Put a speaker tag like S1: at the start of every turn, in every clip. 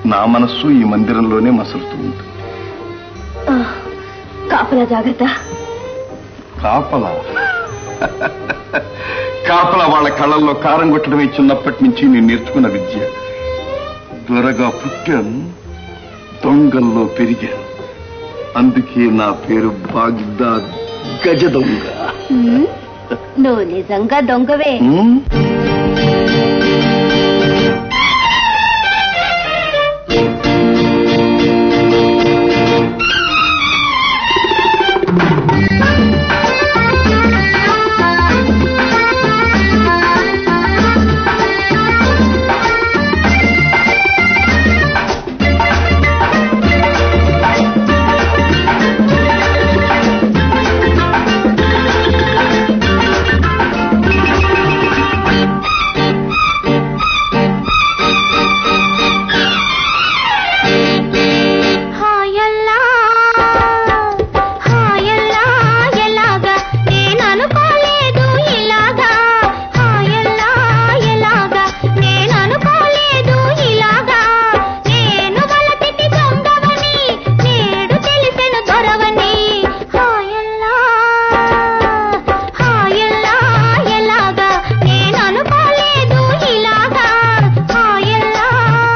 S1: నా మనస్సు ఈ మందిరంలోనే మసలుతూ ఉంటుంది
S2: ఆ, కాపలా జాగ్రత్త
S1: కాపలా కాపలా వాళ్ళ కళ్ళల్లో కారం కొట్టడమే చిన్నప్పటి నుంచి నేను నేర్చుకున్న విద్య త్వరగా పుట్టాను దొంగల్లో పెరిగాను అందుకే నా పేరు బాగ్దాద్ గజ దొంగ
S2: ఉమ్, నువ్వు నిజంగా దొంగవే
S1: ఉమ్?
S2: హాయల్లా హాయల్లా ఎలాగా నేను అనుకోలేదు ఇలాగా హాయల్లా ఎలాగా నేను అనుకోలేదు ఇలాగా నేను వలతికి దొంగవని నేడు తెలిసెను దొరవని హాయల్లా హాయల్లా ఎలాగా నేను అనుకోలేదు ఇలాగా హాయల్లా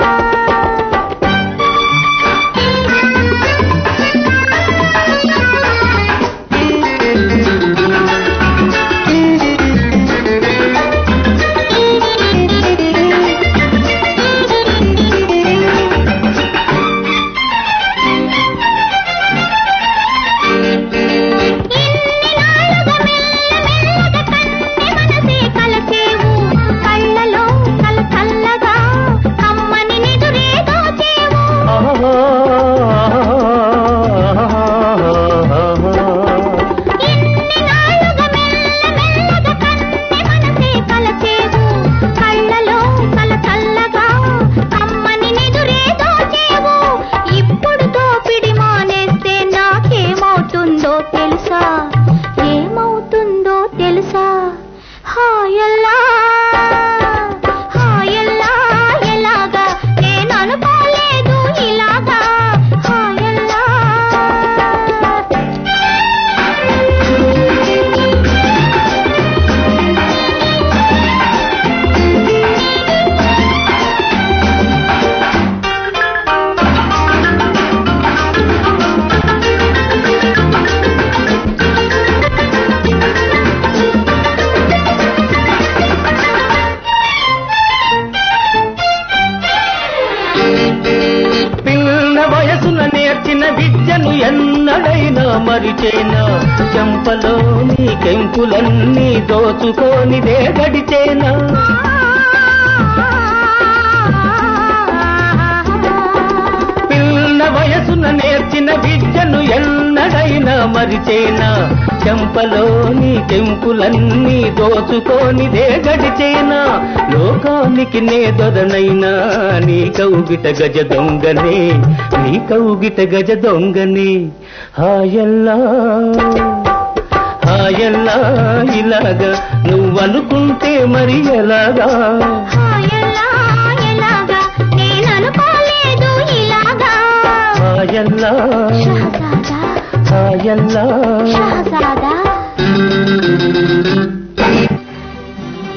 S2: మనసే కలసేవు కళ్ళలో కల కల్లగా కమ్మని నిదురే దోచేవు ఇన్ని నాళ్ళుగా మెల్ల మెల్లగా కన్నె మనసే కలసేవు కళ్ళలో కల కల్లగా కమ్మని నిదురే దోచేవు ఇప్పుడు దోపిడి మానేస్తే నాకేమవుతుందో తెలుసా ఏమవుతుందో తెలుసా హాయల్లా హాయల్లా ఎలాగా నేను అనుకోలేదు ఇలాగా హాయల్లా
S3: పిల్ల వయసున నేర్చిన విద్యను ఎన్నడైనా మరిచేనా చెంపలో నీ కెంపులన్నీ దోచుకోనిదే గడిచేనా పిల్ల వయసున నేర్చిన విద్యను ఎన్నడైనా మరిచేనా చెంపలో నీ కెంపులన్నీ దోచుకోనిదే గడిచేనా లోకానికి నే దొరనైనా నీ కౌగిట గజ దొంగనే నీ కౌగిట గజ దొంగనే హాయల్లా హాయల్లా ఇలాగా నువ్వనుకుంటే మరి ఎలాగా
S2: హాయల్లా ఎలాగా నేను అనుకోలేదు ఇలాగా
S3: హాయల్లా
S2: షహజాదా
S3: హాయల్లా
S2: షహజాదా